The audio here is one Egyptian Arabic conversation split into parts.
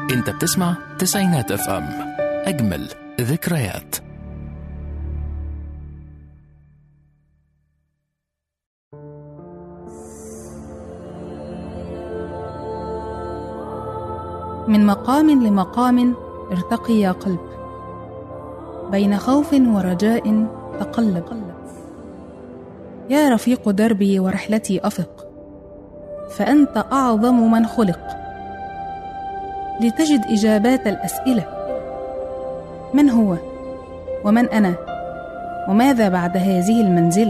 انت بتسمع تسعينات اف ام اجمل ذكريات من مقام لمقام ارتقي يا قلب بين خوف ورجاء تقلب يا رفيق دربي ورحلتي افق فانت اعظم من خلق لتجد اجابات الاسئله من هو ومن انا وماذا بعد هذه المنزله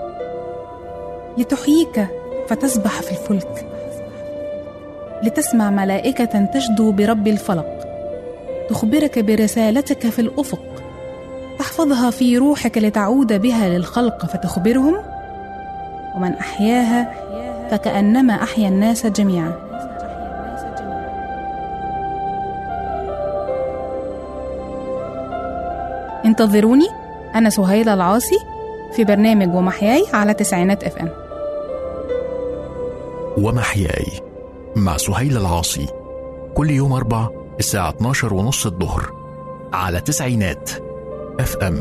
لتحييك فتسبح في الفلك لتسمع ملائكة تشدو برب الفلق تخبرك برسالتك في الأفق تحفظها في روحك لتعود بها للخلق فتخبرهم ومن أحياها فكأنما أحيا الناس جميعا انتظروني أنا سهيلة العاصي في برنامج ومحياي على تسعينات اف ام ومحياي مع سهيل العاصي كل يوم أربع الساعة 12 ونص الظهر على تسعينات اف ام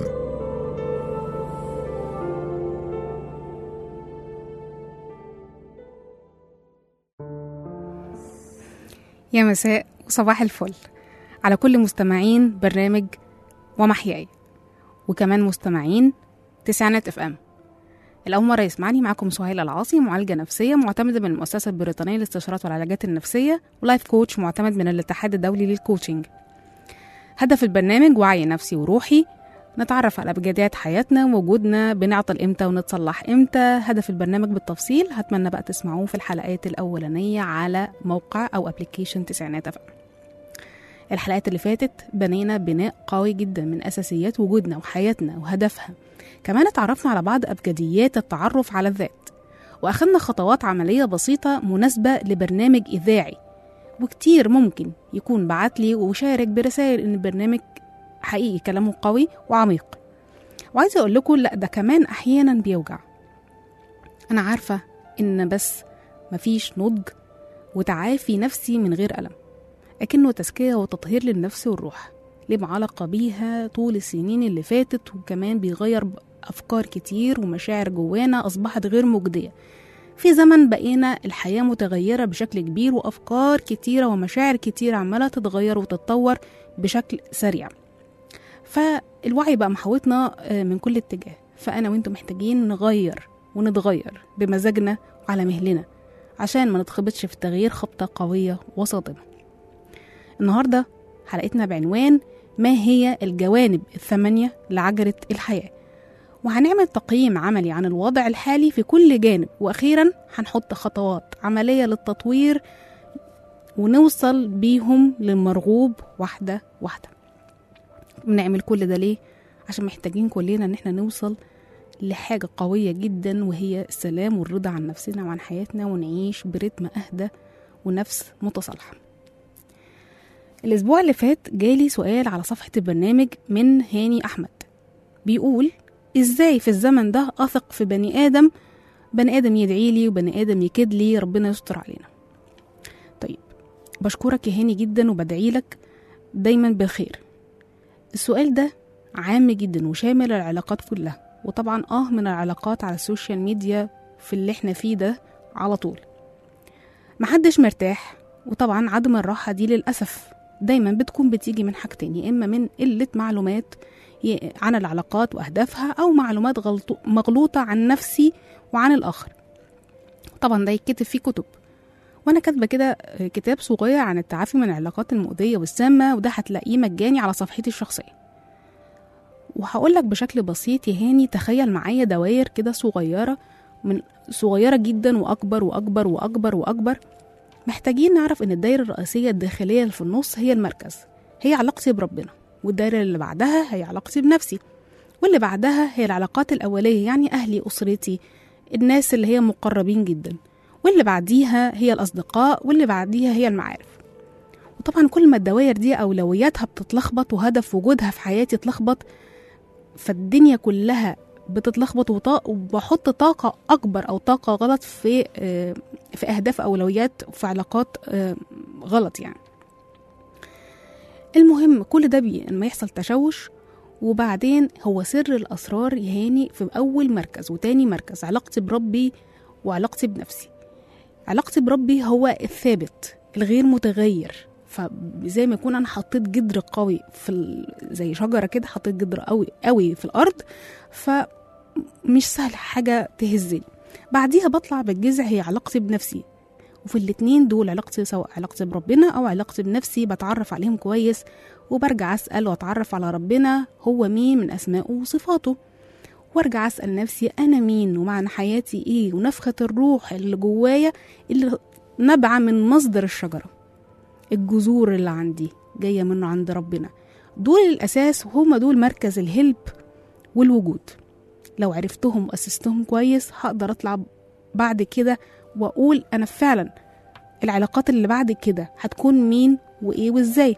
يا مساء وصباح الفل على كل مستمعين برنامج ومحياي وكمان مستمعين تسعينات اف ام الأول مرة يسمعني معكم سهيل العاصي معالجة نفسية معتمدة من المؤسسة البريطانية للاستشارات والعلاجات النفسية ولايف كوتش معتمد من الاتحاد الدولي للكوتشنج هدف البرنامج وعي نفسي وروحي نتعرف على أبجديات حياتنا ووجودنا بنعطل إمتى ونتصلح إمتى هدف البرنامج بالتفصيل هتمنى بقى تسمعوه في الحلقات الأولانية على موقع أو أبليكيشن تسعينات أفهم الحلقات اللي فاتت بنينا بناء قوي جدا من أساسيات وجودنا وحياتنا وهدفها كمان اتعرفنا على بعض أبجديات التعرف على الذات وأخدنا خطوات عملية بسيطة مناسبة لبرنامج إذاعي وكتير ممكن يكون بعتلي وشارك برسائل إن البرنامج حقيقي كلامه قوي وعميق وعايزة أقول لكم لأ ده كمان أحيانا بيوجع أنا عارفة إن بس مفيش نضج وتعافي نفسي من غير ألم أكنه تزكية وتطهير للنفس والروح ليه معلقة بيها طول السنين اللي فاتت وكمان بيغير أفكار كتير ومشاعر جوانا أصبحت غير مجدية في زمن بقينا الحياة متغيرة بشكل كبير وأفكار كتيرة ومشاعر كتيرة عمالة تتغير وتتطور بشكل سريع فالوعي بقى محاوطنا من كل اتجاه فأنا وانتم محتاجين نغير ونتغير بمزاجنا وعلى مهلنا عشان ما نتخبطش في التغيير خبطة قوية وصادمة النهاردة حلقتنا بعنوان ما هي الجوانب الثمانية لعجلة الحياة وهنعمل تقييم عملي عن الوضع الحالي في كل جانب وأخيرا هنحط خطوات عملية للتطوير ونوصل بيهم للمرغوب واحدة واحدة بنعمل كل ده ليه؟ عشان محتاجين كلنا ان احنا نوصل لحاجة قوية جدا وهي السلام والرضا عن نفسنا وعن حياتنا ونعيش برتم أهدى ونفس متصالحة الأسبوع اللي فات جالي سؤال على صفحة البرنامج من هاني أحمد بيقول إزاي في الزمن ده أثق في بني آدم بني آدم يدعي لي وبني آدم يكد لي ربنا يستر علينا طيب بشكرك يا هاني جدا وبدعي لك دايما بالخير السؤال ده عام جدا وشامل العلاقات كلها وطبعا اه من العلاقات على السوشيال ميديا في اللي احنا فيه ده على طول محدش مرتاح وطبعا عدم الراحة دي للأسف دايما بتكون بتيجي من حاجتين يا إما من قلة معلومات عن العلاقات وأهدافها أو معلومات غلط... مغلوطة عن نفسي وعن الآخر طبعا ده يتكتب فيه كتب وأنا كاتبة كده كتاب صغير عن التعافي من العلاقات المؤذية والسامة وده هتلاقيه مجاني على صفحتي الشخصية وهقولك بشكل بسيط يا هاني تخيل معايا دواير كده صغيرة من صغيرة جدا وأكبر وأكبر وأكبر وأكبر محتاجين نعرف إن الدايرة الرئيسية الداخلية اللي في النص هي المركز هي علاقتي بربنا والدايرة اللي بعدها هي علاقتي بنفسي واللي بعدها هي العلاقات الأولية يعني أهلي أسرتي الناس اللي هي مقربين جدا واللي بعديها هي الأصدقاء واللي بعديها هي المعارف وطبعا كل ما الدوائر دي أولوياتها بتتلخبط وهدف وجودها في حياتي اتلخبط فالدنيا كلها بتتلخبط وطاق وبحط طاقة أكبر أو طاقة غلط في في أهداف أولويات في علاقات غلط يعني المهم كل ده بي لما يحصل تشوش وبعدين هو سر الأسرار يهاني في أول مركز وتاني مركز علاقتي بربي وعلاقتي بنفسي علاقتي بربي هو الثابت الغير متغير فزي ما يكون انا حطيت جدر قوي في ال... زي شجره كده حطيت جدر قوي قوي في الارض فمش سهل حاجه تهزني بعديها بطلع بالجذع هي علاقتي بنفسي وفي الاتنين دول علاقتي سواء علاقتي بربنا او علاقتي بنفسي بتعرف عليهم كويس وبرجع اسال واتعرف على ربنا هو مين من اسمائه وصفاته وارجع اسال نفسي انا مين ومعنى حياتي ايه ونفخه الروح اللي جوايا اللي نابعه من مصدر الشجره الجذور اللي عندي جايه منه عند ربنا دول الاساس وهما دول مركز الهلب والوجود لو عرفتهم واسستهم كويس هقدر اطلع بعد كده واقول انا فعلا العلاقات اللي بعد كده هتكون مين وايه وازاي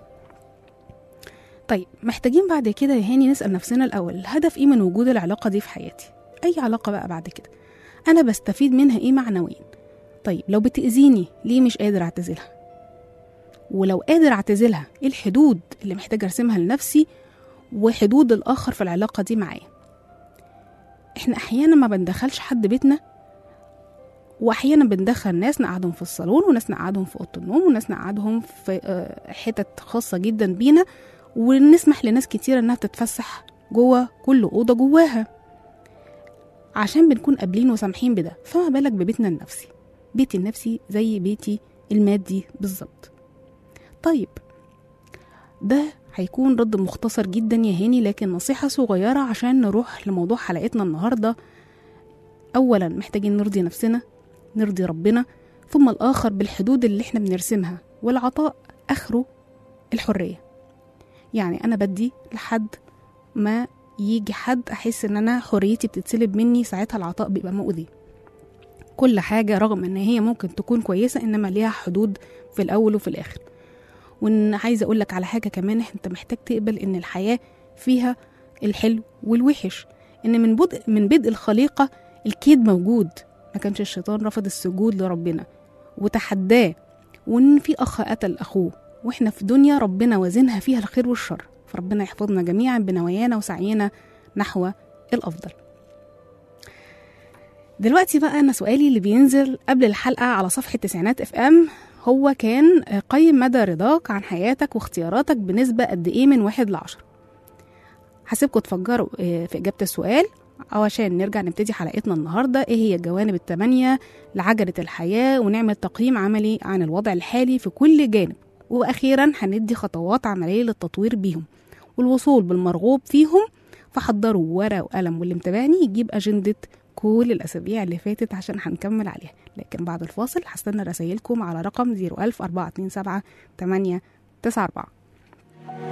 طيب محتاجين بعد كده يا هاني نسال نفسنا الاول الهدف ايه من وجود العلاقه دي في حياتي اي علاقه بقى بعد كده انا بستفيد منها ايه معنويا طيب لو بتاذيني ليه مش قادر اعتزلها ولو قادر اعتزلها ايه الحدود اللي محتاج ارسمها لنفسي وحدود الاخر في العلاقه دي معايا احنا احيانا ما بندخلش حد بيتنا واحيانا بندخل ناس نقعدهم في الصالون وناس نقعدهم في اوضه النوم وناس نقعدهم في آه، حتت خاصه جدا بينا ونسمح لناس كتير انها تتفسح جوه كل اوضه جواها عشان بنكون قابلين وسامحين بده فما بالك ببيتنا النفسي بيتي النفسي زي بيتي المادي بالظبط طيب ده هيكون رد مختصر جدا يا هاني لكن نصيحة صغيرة عشان نروح لموضوع حلقتنا النهاردة أولا محتاجين نرضي نفسنا نرضي ربنا ثم الآخر بالحدود اللي احنا بنرسمها والعطاء آخره الحرية يعني أنا بدي لحد ما يجي حد أحس إن أنا حريتي بتتسلب مني ساعتها العطاء بيبقى مؤذي كل حاجة رغم إن هي ممكن تكون كويسة إنما ليها حدود في الأول وفي الآخر وإن عايزة أقول لك على حاجة كمان أنت محتاج تقبل إن الحياة فيها الحلو والوحش إن من بدء من بدء الخليقة الكيد موجود ما كانش الشيطان رفض السجود لربنا وتحداه وإن في أخ قتل أخوه وإحنا في دنيا ربنا وزنها فيها الخير والشر فربنا يحفظنا جميعا بنوايانا وسعينا نحو الأفضل دلوقتي بقى أنا سؤالي اللي بينزل قبل الحلقة على صفحة تسعينات اف ام هو كان قيم مدى رضاك عن حياتك واختياراتك بنسبة قد إيه من واحد لعشرة هسيبكم تفكروا آه، في إجابة السؤال أو عشان نرجع نبتدي حلقتنا النهاردة إيه هي الجوانب الثمانية لعجلة الحياة ونعمل تقييم عملي عن الوضع الحالي في كل جانب وأخيرا هندي خطوات عملية للتطوير بيهم والوصول بالمرغوب فيهم فحضروا ورقة وقلم واللي متابعني يجيب أجندة كل الأسابيع اللي فاتت عشان هنكمل عليها لكن بعد الفاصل هستنى رسايلكم على رقم 01000 427 894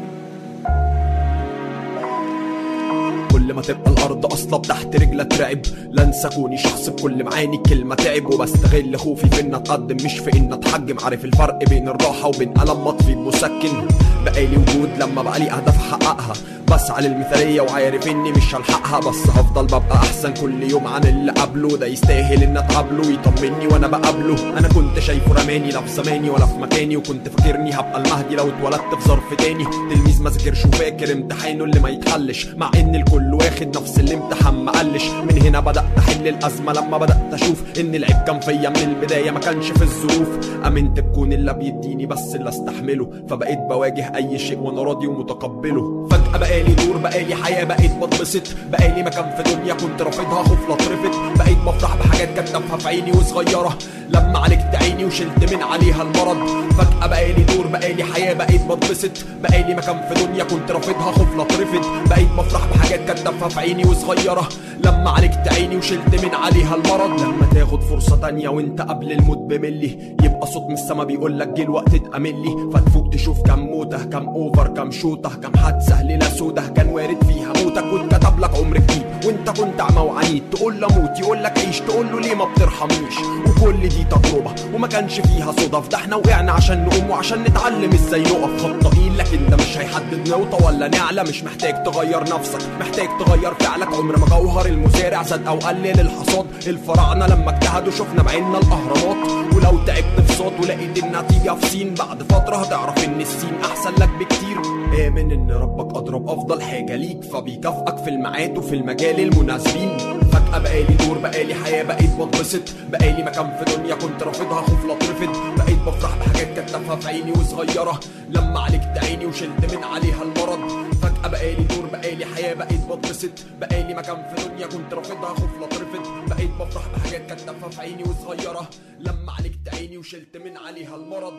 كل ما تبقى الارض اصلا تحت رجلك ترعب لا انسى كوني شخص بكل معاني الكلمه تعب وبستغل خوفي في ان اتقدم مش في ان اتحجم عارف الفرق بين الراحه وبين الم مطفي بمسكن بقالي وجود لما بقى لي اهداف احققها بسعى للمثاليه وعارف اني مش هلحقها بس هفضل ببقى احسن كل يوم عن اللي قبله ده يستاهل ان اتقابله ويطمني وانا بقابله انا كنت شايفه رماني لا في زماني ولا في مكاني وكنت فاكرني هبقى المهدي لو اتولدت في ظرف تاني تلميذ ما ذاكرش وفاكر امتحانه اللي ما يتحلش مع ان الكل واخد نفس الامتحان ما قلش من هنا بدات احل الازمه لما بدات اشوف ان العيب كان فيا من البدايه ما كانش في الظروف امنت بكون اللي بيديني بس اللي استحمله فبقيت بواجه اي شيء وانا راضي ومتقبله فجاه بقالي دور بقالي حياه بقيت بتبسط بقالي مكان في دنيا كنت رافضها خوف لا اترفض بقيت بفرح بحاجات كانت تافهه في عيني وصغيره لما عالجت عيني وشلت من عليها المرض فجاه بقالي دور بقالي حياه بقيت بتبسط بقالي مكان في دنيا كنت رافضها خوف لا اترفض بقيت بفرح بحاجات كانت تافهه في عيني وصغيره لما عالجت عيني وشلت من عليها المرض لما تاخد فرصه تانية وانت قبل الموت بملي يبقى صوت من السما بيقول لك جه الوقت تأملي فتفوق تشوف كم موته كم اوفر كم شوطه كم حادثه ليله سوده كان وارد فيها موتك واتكتب لك عمر جديد وانت كنت اعمى وعنيد تقول له موت يقول لك عيش تقول له ليه ما بترحمنيش وكل دي تجربه وما كانش فيها صدف ده احنا وقعنا عشان نقوم وعشان نتعلم ازاي نقف خطائين لكن ده مش هيحدد نوطه ولا نعلى مش محتاج تغير نفسك محتاج تغير فعلك عمر ما جوهر المزارع زاد او قلل الحصاد الفراعنه لما اجتهدوا شفنا بعيننا الاهرامات ولو تعبت في صوت ولقيت النتيجه في سين بعد فتره هتعرف ان السين احسن لك بكتير لان ربك اضرب افضل حاجه ليك فبيكافئك في الميعاد وفي المجال المناسبين فجاه بقالي دور بقالي حياه بقيت بتبسط بقالي مكان في دنيا كنت رافضها خوف لا اترفض بقيت بفرح بحاجات كانت تافهه في عيني وصغيره لما عليك عيني وشلت من عليها المرض فجاه بقالي دور بقالي حياه بقيت بتبسط بقالي مكان في دنيا كنت رافضها خوف لا اترفض بقيت بفرح بحاجات كانت تافهه في عيني وصغيره لما عليك عيني وشلت من عليها المرض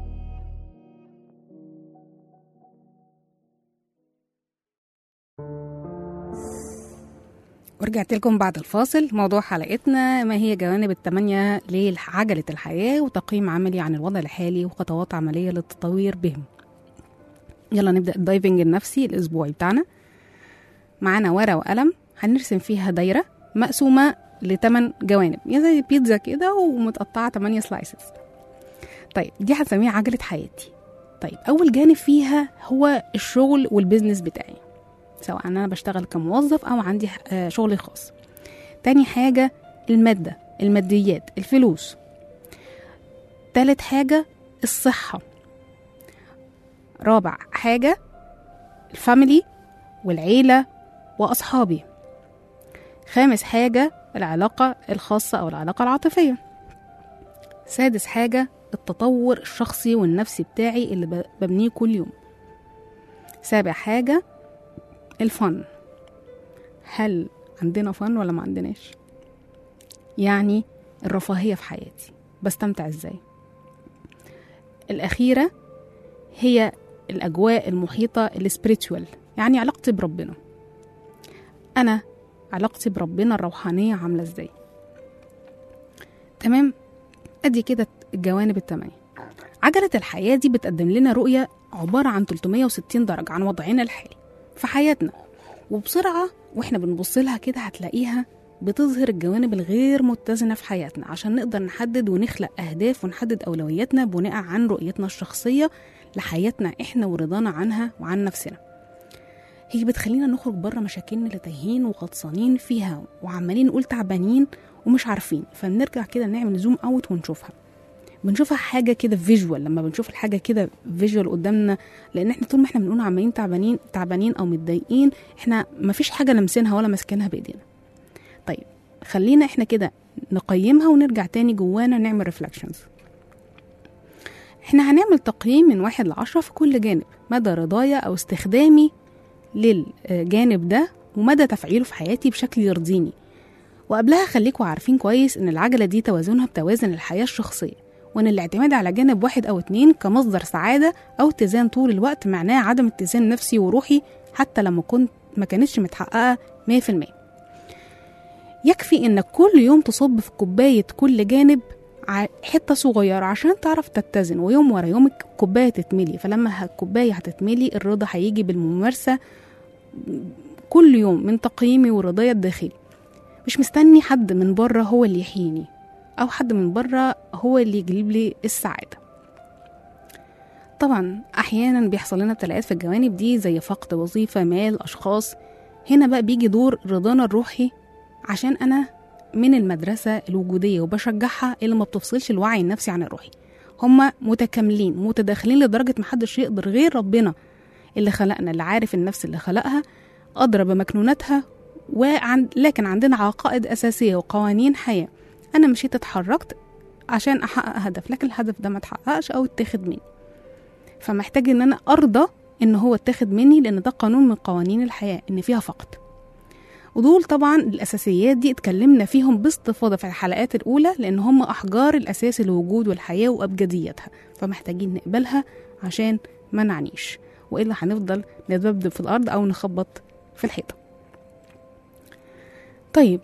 ورجعت لكم بعد الفاصل موضوع حلقتنا ما هي جوانب الثمانية لعجلة الحياة وتقييم عملي عن الوضع الحالي وخطوات عملية للتطوير بهم يلا نبدأ الدايفنج النفسي الأسبوعي بتاعنا معانا ورقة وقلم هنرسم فيها دايرة مقسومة لتمن جوانب يعني زي بيتزا كده ومتقطعة 8 سلايسز طيب دي هنسميها عجلة حياتي طيب أول جانب فيها هو الشغل والبيزنس بتاعي سواء أنا بشتغل كموظف أو عندي آه، شغلي الخاص تاني حاجة المادة الماديات الفلوس تالت حاجة الصحة رابع حاجة الفاميلي والعيلة وأصحابي خامس حاجة العلاقة الخاصة أو العلاقة العاطفية سادس حاجة التطور الشخصي والنفسي بتاعي اللي ب- ببنيه كل يوم سابع حاجة الفن هل عندنا فن ولا ما عندناش يعني الرفاهية في حياتي بستمتع ازاي الأخيرة هي الأجواء المحيطة السبريتوال يعني علاقتي بربنا أنا علاقتي بربنا الروحانية عاملة ازاي تمام أدي كده الجوانب التمانية عجلة الحياة دي بتقدم لنا رؤية عبارة عن 360 درجة عن وضعنا الحالي في حياتنا وبسرعة واحنا بنبص لها كده هتلاقيها بتظهر الجوانب الغير متزنة في حياتنا عشان نقدر نحدد ونخلق أهداف ونحدد أولوياتنا بناء عن رؤيتنا الشخصية لحياتنا احنا ورضانا عنها وعن نفسنا هي بتخلينا نخرج بره مشاكلنا اللي تايهين وغطسانين فيها وعمالين نقول تعبانين ومش عارفين فبنرجع كده نعمل زوم اوت ونشوفها بنشوفها حاجه كده فيجوال لما بنشوف الحاجه كده فيجوال قدامنا لان احنا طول ما احنا بنقول عمالين تعبانين تعبانين او متضايقين احنا مفيش حاجه لمسينها ولا ماسكينها بايدينا طيب خلينا احنا كده نقيمها ونرجع تاني جوانا نعمل ريفلكشنز احنا هنعمل تقييم من واحد لعشرة في كل جانب مدى رضايا او استخدامي للجانب ده ومدى تفعيله في حياتي بشكل يرضيني وقبلها خليكوا عارفين كويس ان العجلة دي توازنها بتوازن الحياة الشخصية وان الاعتماد على جانب واحد او اتنين كمصدر سعادة او اتزان طول الوقت معناه عدم اتزان نفسي وروحي حتى لما كنت ما كانتش متحققة 100% يكفي انك كل يوم تصب في كوباية كل جانب ع- حتة صغيرة عشان تعرف تتزن ويوم ورا يوم الكوباية تتملي فلما الكوباية هتتملي الرضا هيجي بالممارسة كل يوم من تقييمي ورضايا الداخلي مش مستني حد من بره هو اللي يحييني او حد من بره هو اللي يجلب لي السعاده طبعا احيانا بيحصل لنا ابتلاءات في الجوانب دي زي فقد وظيفه مال اشخاص هنا بقى بيجي دور رضانا الروحي عشان انا من المدرسه الوجوديه وبشجعها اللي ما بتفصلش الوعي النفسي عن الروحي هما متكاملين متداخلين لدرجه محدش يقدر غير ربنا اللي خلقنا اللي عارف النفس اللي خلقها أدرى بمكنوناتها وعن لكن عندنا عقائد أساسية وقوانين حياة أنا مشيت اتحركت عشان أحقق هدف لكن الهدف ده ما اتحققش أو اتاخد مني فمحتاج إن أنا أرضى إن هو اتاخد مني لأن ده قانون من قوانين الحياة إن فيها فقد ودول طبعا الأساسيات دي اتكلمنا فيهم باستفاضة في الحلقات الأولى لأن هم أحجار الأساس الوجود والحياة وأبجديتها فمحتاجين نقبلها عشان ما نعنيش وإلا هنفضل نتذبذب في الأرض أو نخبط في الحيطة طيب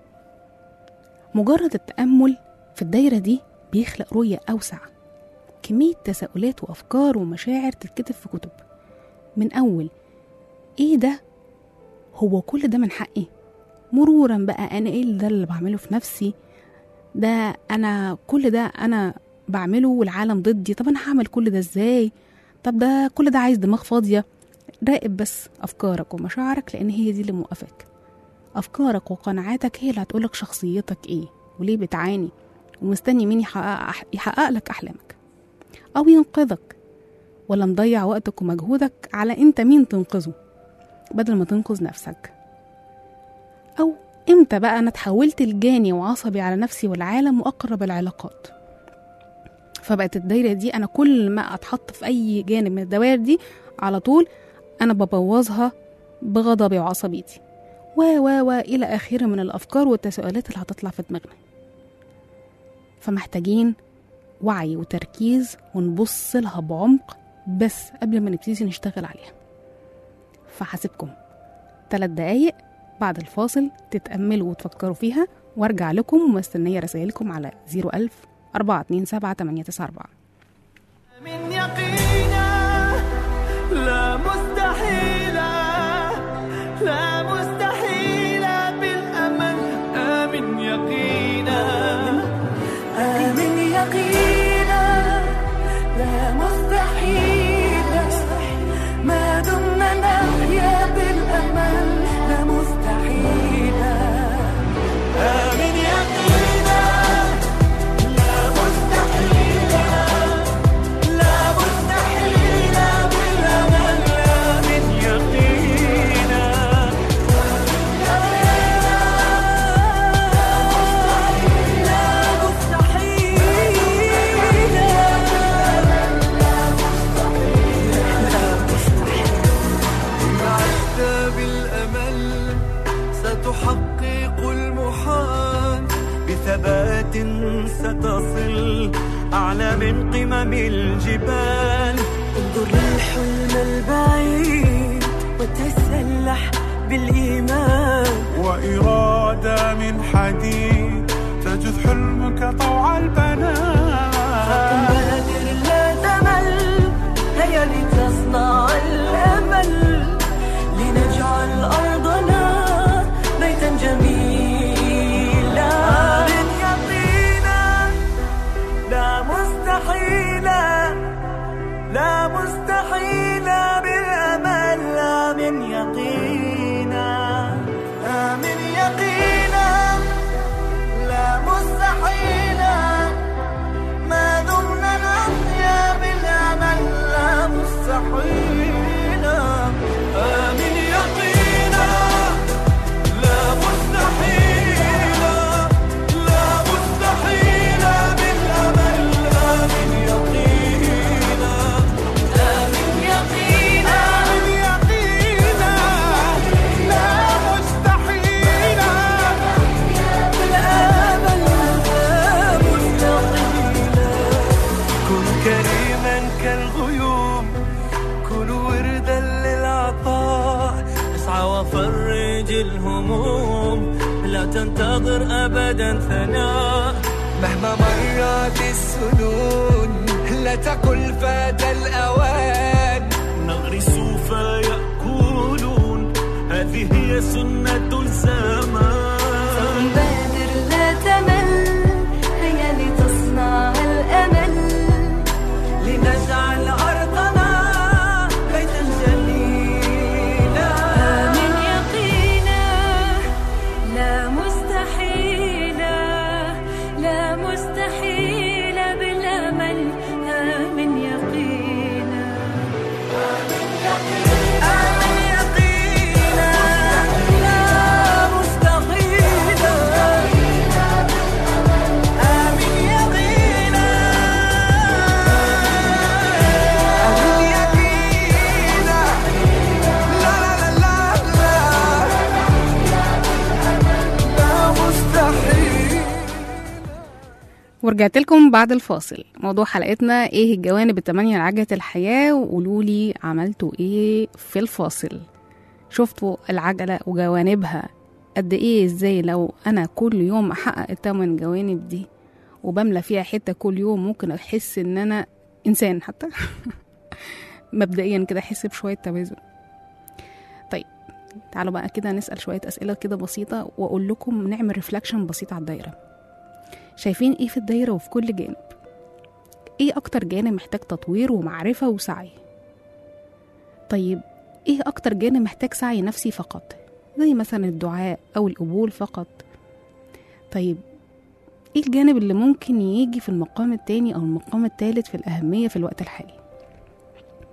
مجرد التأمل في الدايرة دي بيخلق رؤية أوسع كمية تساؤلات وأفكار ومشاعر تتكتب في كتب من أول إيه ده هو كل ده من حقي مرورا بقى أنا إيه ده اللي بعمله في نفسي ده أنا كل ده أنا بعمله والعالم ضدي طب أنا هعمل كل ده إزاي طب ده كل ده عايز دماغ فاضية راقب بس أفكارك ومشاعرك لأن هي دي اللي موقفاك أفكارك وقناعاتك هي اللي هتقولك شخصيتك إيه وليه بتعاني ومستني مين يحقق, يحقق لك أحلامك أو ينقذك ولا مضيع وقتك ومجهودك على انت مين تنقذه بدل ما تنقذ نفسك او امتى بقى انا اتحولت لجاني وعصبي على نفسي والعالم واقرب العلاقات فبقت الدايره دي انا كل ما اتحط في اي جانب من الدوائر دي على طول انا ببوظها بغضبي وعصبيتي و و و الى اخره من الافكار والتساؤلات اللي هتطلع في دماغنا فمحتاجين وعي وتركيز ونبص لها بعمق بس قبل ما نبتدي نشتغل عليها فحاسبكم ثلاث دقايق بعد الفاصل تتأملوا وتفكروا فيها وارجع لكم ومستنية رسائلكم على 01000 427 894 من يقينا لا مستحيلة لا مستحيلة بالأمل آمن يقينا آمن يقينا لا مستحيل ما دمنا نحيا بالأمل لا مستحيل آمن يقينا لا مستحيلة لا مستحيلة بالأمل آمن يقينا لا عشت بالأمل ستحقق المحال بثبات ستصل أعلى من قمم الجبال انظر للحلم البعيد وتسلح بالإيمان وإرادة من حديد تجذ حلمك طوع البنات بادر لا تمل هيا لتصنع الأمل لنجعل أرضنا بيتا جميلا آمن يقينا لا مستحيلا لا مستحيلا بالأمل آمن يقينا آمن يقينا لا مستحيلا ما دمنا نحيا بالأمل لا مستحيلا آمن يقينا لا مستحيلا لا مستحيلا بالأمل آمن يقينا آمن يقينا آمن يقينا لا مستحيلا بالأمل لا مستحيلا كن كريما كالغيوم كن وردا للعطاء اسعى وفرج الهموم لا تنتظر ابدا ثناء مهما مرت السنون لا تقل فات الاوان نغرس فيأكلون هذه هي سنة الزمان بادر لا تمل هيا لتصنع الأمل لنجعل أرضنا بيتا جميلا آمن يقينا لا مستحيلا لا مستحيلا بالأمل آمن يقينا آمن يقينا لا مستحيلا آمن يقينا آمن يقينا لا لا لا لا لا لا مستحيل ورجعت لكم بعد الفاصل موضوع حلقتنا ايه الجوانب التمانية لعجلة الحياة وقولوا لي عملتوا ايه في الفاصل شفتوا العجلة وجوانبها قد ايه ازاي لو انا كل يوم احقق التمن جوانب دي وبملى فيها حتة كل يوم ممكن احس ان انا انسان حتى مبدئيا كده احس بشوية توازن طيب تعالوا بقى كده نسأل شوية أسئلة كده بسيطة وأقول لكم نعمل ريفلكشن بسيط على الدايرة شايفين ايه في الدايرة وفي كل جانب ايه اكتر جانب محتاج تطوير ومعرفة وسعي طيب ايه اكتر جانب محتاج سعي نفسي فقط زي مثلا الدعاء او القبول فقط طيب ايه الجانب اللي ممكن يجي في المقام التاني او المقام التالت في الاهمية في الوقت الحالي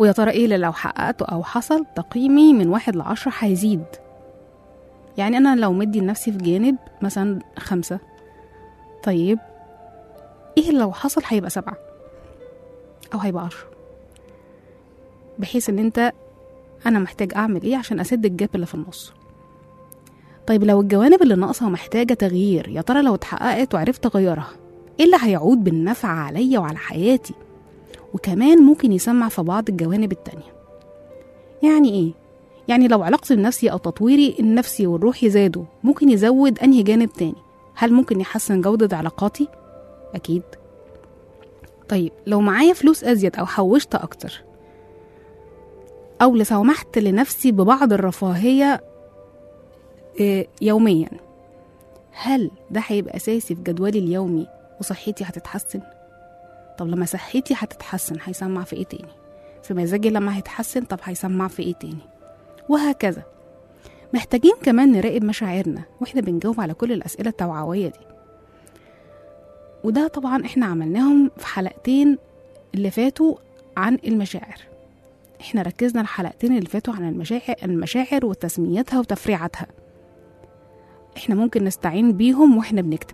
ويا ترى ايه اللي لو حققته او حصل تقييمي من واحد لعشرة هيزيد يعني انا لو مدي لنفسي في جانب مثلا خمسة طيب ايه اللي لو حصل هيبقى سبعة او هيبقى عشرة بحيث ان انت انا محتاج اعمل ايه عشان اسد الجاب اللي في النص طيب لو الجوانب اللي ناقصه محتاجه تغيير يا ترى لو اتحققت وعرفت اغيرها ايه اللي هيعود بالنفع عليا وعلى حياتي وكمان ممكن يسمع في بعض الجوانب التانية يعني ايه يعني لو علاقتي بنفسي او تطويري النفسي والروحي زادوا ممكن يزود انهي جانب تاني هل ممكن يحسن جودة علاقاتي اكيد طيب لو معايا فلوس ازيد او حوشت اكتر او لو سمحت لنفسي ببعض الرفاهية آه، يوميا هل ده هيبقى اساسي في جدولي اليومي وصحتي هتتحسن طب لما صحتي هتتحسن هيسمع في ايه تاني في مزاجي لما هيتحسن طب هيسمع في ايه تاني وهكذا محتاجين كمان نراقب مشاعرنا واحنا بنجاوب على كل الاسئله التوعويه دي وده طبعا احنا عملناهم في حلقتين اللي فاتوا عن المشاعر احنا ركزنا الحلقتين اللي فاتوا عن المشاعر المشاعر وتسميتها وتفريعاتها احنا ممكن نستعين بيهم واحنا بنكتب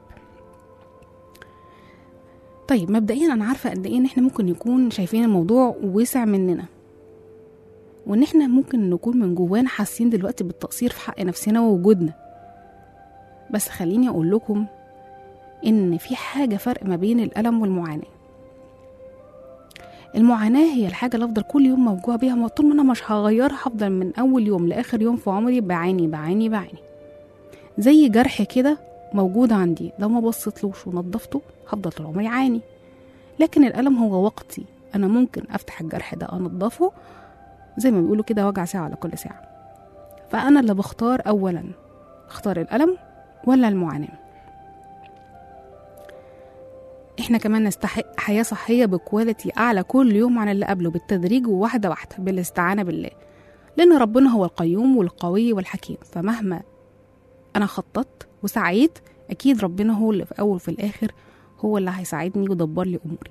طيب مبدئيا انا عارفه قد ايه ان احنا ممكن نكون شايفين الموضوع وسع مننا وان احنا ممكن نكون من جوانا حاسين دلوقتي بالتقصير في حق نفسنا ووجودنا بس خليني اقول لكم ان في حاجه فرق ما بين الالم والمعاناه المعاناة هي الحاجة اللي أفضل كل يوم موجوع بيها ما طول ما أنا مش هغيرها هفضل من أول يوم لآخر يوم في عمري بعاني بعاني بعاني زي جرح كده موجود عندي لو ما بصيتلوش ونضفته هفضل طول عمري عاني لكن الألم هو وقتي أنا ممكن أفتح الجرح ده أنضفه زي ما بيقولوا كده وجع ساعة على كل ساعة فأنا اللي بختار أولا اختار الألم ولا المعاناة احنا كمان نستحق حياة صحية بكواليتي أعلى كل يوم عن اللي قبله بالتدريج وواحدة واحدة بالاستعانة بالله لأن ربنا هو القيوم والقوي والحكيم فمهما أنا خططت وسعيت أكيد ربنا هو اللي في أول وفي الآخر هو اللي هيساعدني ويدبر لي أموري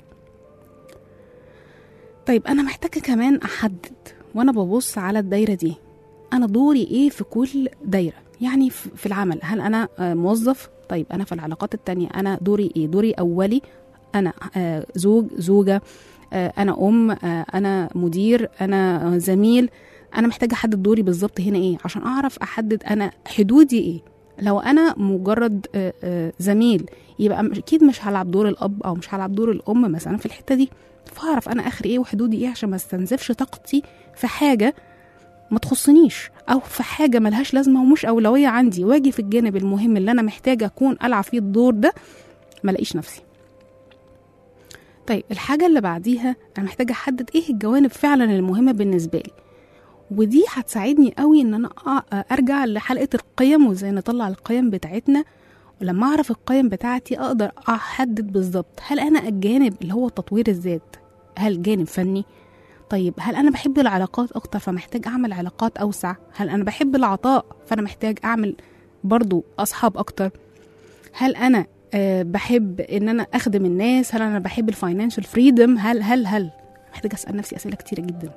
طيب أنا محتاجة كمان أحدد وأنا ببص على الدايرة دي أنا دوري إيه في كل دايرة يعني في في العمل هل أنا آه، موظف طيب أنا في العلاقات التانية أنا دوري إيه دوري أولي أنا آه، زوج زوجة آه، أنا أم آه، أنا مدير أنا آه، زميل أنا محتاجة أحدد دوري بالظبط هنا إيه عشان أعرف أحدد أنا حدودي إيه لو أنا مجرد آه، آه، زميل يبقى مش- أكيد مش هلعب دور الأب أو مش هلعب دور الأم مثلا في الحتة دي فأعرف أنا آخر إيه وحدودي إيه عشان ما استنزفش طاقتي في حاجة ما تخصنيش او في حاجه ملهاش لازمه ومش اولويه عندي واجي في الجانب المهم اللي انا محتاجه اكون العب فيه الدور ده ما الاقيش نفسي طيب الحاجه اللي بعديها انا محتاجه احدد ايه الجوانب فعلا المهمه بالنسبه لي ودي هتساعدني قوي ان انا أ- ارجع لحلقه القيم وازاي نطلع القيم بتاعتنا ولما اعرف القيم بتاعتي اقدر احدد بالظبط هل انا الجانب اللي هو تطوير الذات هل جانب فني طيب هل انا بحب العلاقات اكتر فمحتاج اعمل علاقات اوسع هل انا بحب العطاء فانا محتاج اعمل برضو اصحاب اكتر هل انا أه بحب ان انا اخدم الناس هل انا بحب الفاينانشال فريدم هل هل هل محتاج اسال نفسي اسئله كتيره جدا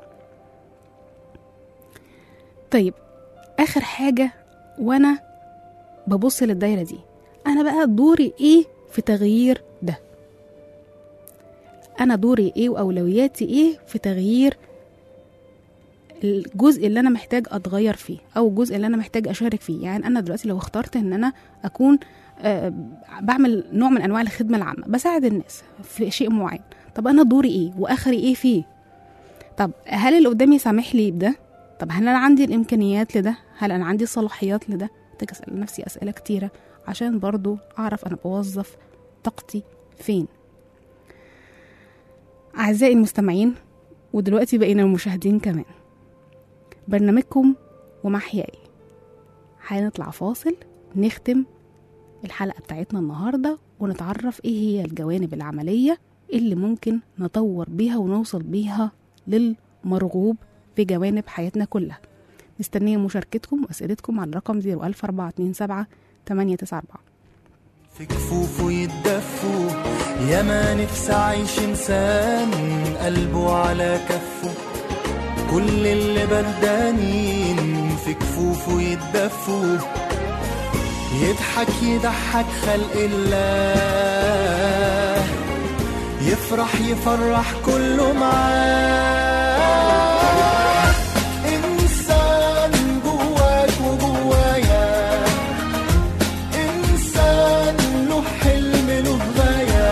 طيب اخر حاجه وانا ببص للدايره دي انا بقى دوري ايه في تغيير ده انا دوري ايه واولوياتي ايه في تغيير الجزء اللي انا محتاج اتغير فيه او الجزء اللي انا محتاج اشارك فيه يعني انا دلوقتي لو اخترت ان انا اكون آه، بعمل نوع من انواع الخدمه العامه بساعد الناس في شيء معين طب انا دوري ايه واخري ايه فيه طب هل اللي قدامي سامح لي بده طب هل انا عندي الامكانيات لده هل انا عندي الصلاحيات لده محتاج اسال نفسي اسئله كتيره عشان برضو اعرف انا بوظف طاقتي فين أعزائي المستمعين ودلوقتي بقينا المشاهدين كمان برنامجكم ومحياي هنطلع فاصل نختم الحلقة بتاعتنا النهاردة ونتعرف ايه هي الجوانب العملية اللي ممكن نطور بيها ونوصل بيها للمرغوب في جوانب حياتنا كلها مستنية مشاركتكم وأسئلتكم على الرقم 01427 894 في كفوفه يتدفوا يا ما نفسي اعيش انسان قلبه على كفه كل اللي بردانين في كفوفه يتدفوا يضحك يضحك خلق الله يفرح يفرح كله معاه إنسان جواك وجوايا إنسان له حلم له غاية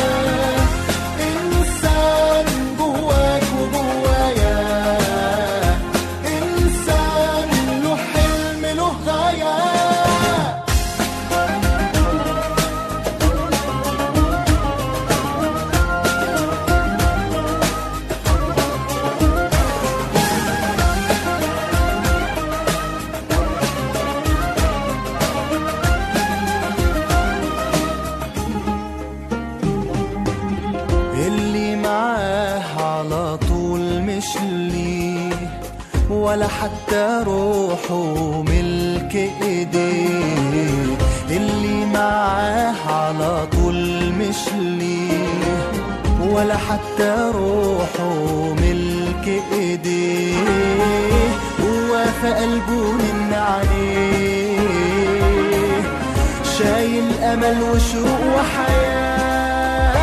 إنسان جواك وجوايا إنسان له حلم له غاية اللي معاه على طول مش ليه ولا حتى روحه ملك ايديه اللي معاه على طول مش ليه ولا حتى روحه ملك ايديه هو في قلبه من عليه شايل امل وشوق وحياه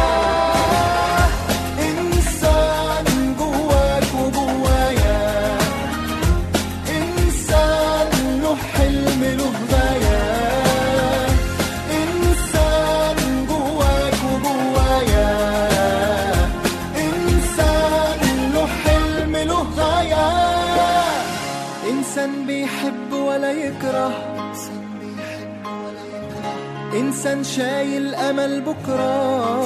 انسان جواك وجوايا انسان له حلم له غايه انسان جواك وجوايا انسان له حلم له غايه انسان بيحب ولا يكره إنسان شايل أمل بكرة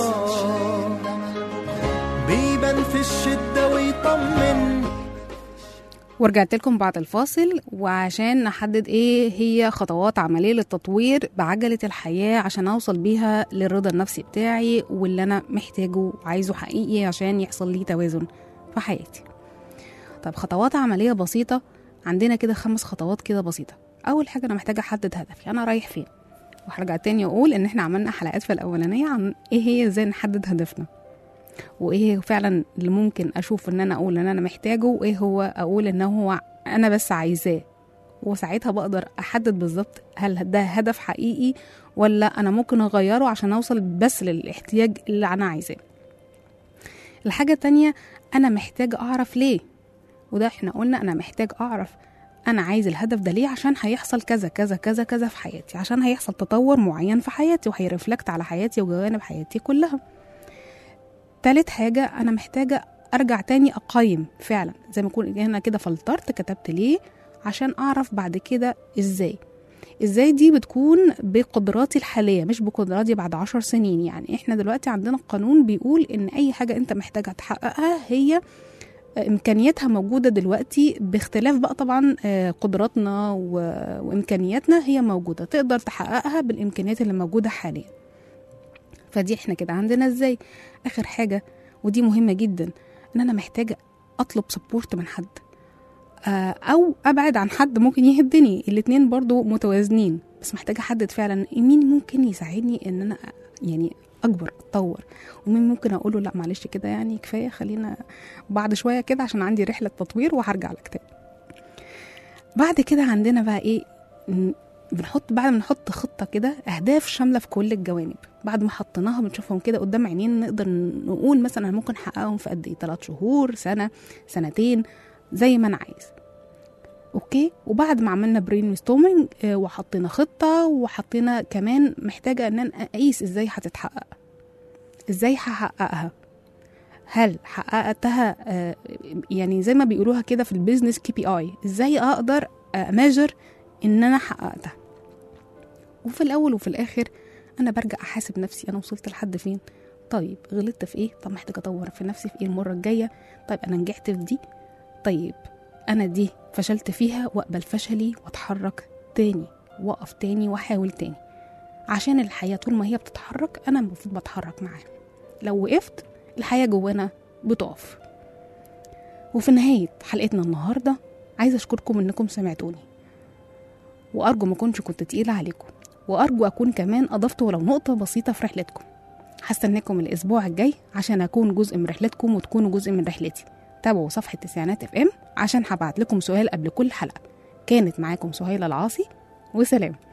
بيبان في الشدة ويطمن ورجعت لكم بعد الفاصل وعشان نحدد ايه هي خطوات عملية للتطوير بعجلة الحياة عشان اوصل بيها للرضا النفسي بتاعي واللي انا محتاجه وعايزه حقيقي عشان يحصل لي توازن في حياتي طب خطوات عملية بسيطة عندنا كده خمس خطوات كده بسيطة اول حاجة انا محتاجة احدد هدفي انا رايح فين وهرجع تاني اقول ان احنا عملنا حلقات في الاولانية عن ايه هي ازاي نحدد هدفنا وايه فعلا اللي ممكن اشوف ان انا اقول ان انا محتاجه وايه هو اقول ان هو انا بس عايزاه وساعتها بقدر احدد بالظبط هل ده هدف حقيقي ولا انا ممكن اغيره عشان اوصل بس للاحتياج اللي انا عايزاه الحاجة التانية انا محتاج اعرف ليه وده احنا قلنا انا محتاج اعرف انا عايز الهدف ده ليه عشان هيحصل كذا كذا كذا كذا في حياتي عشان هيحصل تطور معين في حياتي وهيرفلكت على حياتي وجوانب حياتي كلها تالت حاجة أنا محتاجة أرجع تاني أقيم فعلا زي ما أكون أنا كده فلترت كتبت ليه عشان أعرف بعد كده إزاي إزاي دي بتكون بقدراتي الحالية مش بقدراتي بعد عشر سنين يعني إحنا دلوقتي عندنا قانون بيقول إن أي حاجة أنت محتاجها تحققها هي إمكانياتها موجودة دلوقتي باختلاف بقى طبعا آه، قدراتنا و- وإمكانياتنا هي موجودة تقدر تحققها بالإمكانيات اللي موجودة حاليا فدي احنا كده عندنا ازاي اخر حاجه ودي مهمه جدا ان انا محتاجه اطلب سبورت من حد آه، او ابعد عن حد ممكن يهدني الاتنين برضو متوازنين بس محتاجه احدد فعلا مين ممكن يساعدني ان انا يعني اكبر اتطور ومين ممكن اقوله لا معلش كده يعني كفايه خلينا بعد شويه كده عشان عندي رحله تطوير وهرجع لك تاني بعد كده عندنا بقى ايه ن- بنحط بعد ما نحط خطه كده اهداف شامله في كل الجوانب بعد ما حطيناها بنشوفهم كده قدام عينينا نقدر نقول مثلا أنا ممكن احققهم في قد ايه 3 شهور سنه سنتين زي ما انا عايز اوكي وبعد ما عملنا برين ستومينج وحطينا خطه وحطينا كمان محتاجه ان انا اقيس ازاي هتتحقق ازاي هحققها هل حققتها آه، يعني زي ما بيقولوها كده في البيزنس كي بي اي ازاي اقدر اماجر ان انا حققتها وفي الاول وفي الاخر انا برجع احاسب نفسي انا وصلت لحد فين طيب غلطت في ايه طب محتاجه اطور في نفسي في ايه المره الجايه طيب انا نجحت في دي طيب انا دي فشلت فيها واقبل فشلي واتحرك تاني واقف تاني واحاول تاني عشان الحياه طول ما هي بتتحرك انا المفروض بتحرك معاها لو وقفت الحياه جوانا بتقف وفي نهايه حلقتنا النهارده عايزه اشكركم انكم سمعتوني وارجو ما اكونش كنت تقيله عليكم وارجو اكون كمان اضفت ولو نقطه بسيطه في رحلتكم هستناكم الاسبوع الجاي عشان اكون جزء من رحلتكم وتكونوا جزء من رحلتي تابعوا صفحة تسعينات اف ام عشان هبعت لكم سؤال قبل كل حلقة كانت معاكم سهيلة العاصي وسلام